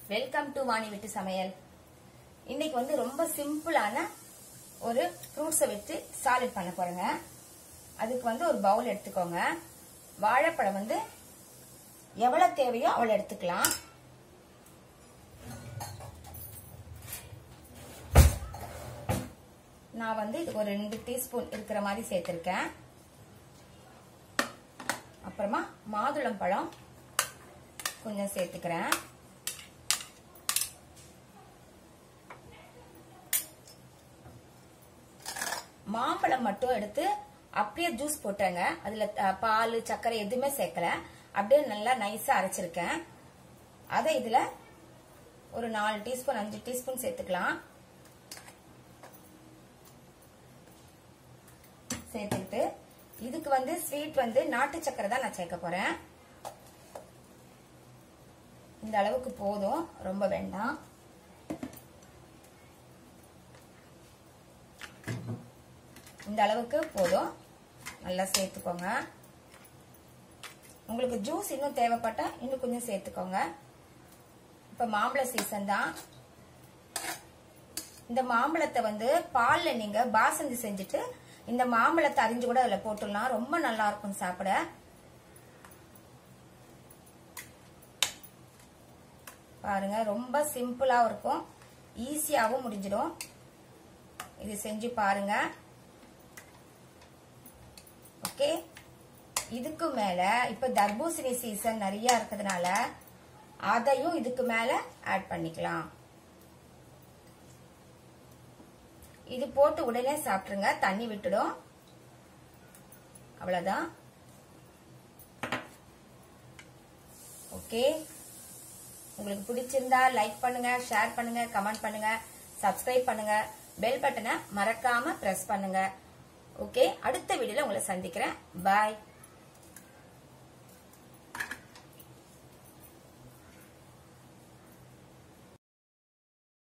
welcome to Vani வீட்டு சமையல் இன்னைக்கு வந்து ரொம்ப சிம்பிளான ஒரு ஃப்ரூட்ஸை வச்சு சாலட் பண்ண போறேங்க அதுக்கு வந்து ஒரு பவுல் எடுத்துக்கோங்க வாழைப்பழம் வந்து எவ்வளவு தேவையோ அவ்வளவு எடுத்துக்கலாம் நான் வந்து இதுக்கு ஒரு ரெண்டு டீஸ்பூன் இருக்கிற மாதிரி சேர்த்திருக்கேன் அப்புறமா மாதுளம் பழம் கொஞ்சம் சேர்த்துக்கிறேன் மாம்பழம் மட்டும் எடுத்து அப்படியே ஜூஸ் போட்டுறேங்க அதுல அஹ், பால் சர்க்கரை எதுவுமே சேர்க்கல அப்படியே நல்லா நைஸா அரைச்சிருக்கேன் அதை இதுல ஒரு நாலு டீஸ்பூன் அஞ்சு டீஸ்பூன் சேர்த்துக்கலாம் சேர்த்துக்கிட்டு இதுக்கு வந்து ஸ்வீட் வந்து நாட்டு சக்கரை தான் நான் சேர்க்க போறேன் இந்த அளவுக்கு போதும் ரொம்ப வேண்டாம் இந்த அளவுக்கு போதும் நல்லா சேர்த்துக்கோங்க உங்களுக்கு ஜூஸ் இன்னும் தேவைப்பட்டா இன்னும் கொஞ்சம் சேர்த்துக்கோங்க இப்ப மாம்பழ சீசன் தான் இந்த மாம்பழத்தை வந்து பால்ல நீங்க பாசந்தி செஞ்சுட்டு இந்த மாம்பழத்தை அரிஞ்சு கூட அதுல போட்டுடலாம் ரொம்ப நல்லா இருக்கும் சாப்பிட பாருங்க ரொம்ப சிம்பிளா இருக்கும் ஈஸியாவும் முடிஞ்சிடும் இது செஞ்சு பாருங்க ஓகே இதுக்கு மேல இப்ப தர்பூசணி சீசன் நிறைய இருக்கிறதுனால அதையும் இதுக்கு மேல ஆட் பண்ணிக்கலாம் இது போட்டு உடனே சாப்பிட்டுருங்க தண்ணி விட்டுடும் அவ்வளவுதான் ஓகே உங்களுக்கு பிடிச்சிருந்தா லைக் பண்ணுங்க ஷேர் பண்ணுங்க கமெண்ட் பண்ணுங்க சப்ஸ்கிரைப் பண்ணுங்க பெல் பட்டனை மறக்காம பிரஸ் பண்ணுங்க ஓகே அடுத்த வீடியோல உங்களை சந்திக்கிறேன் பாய்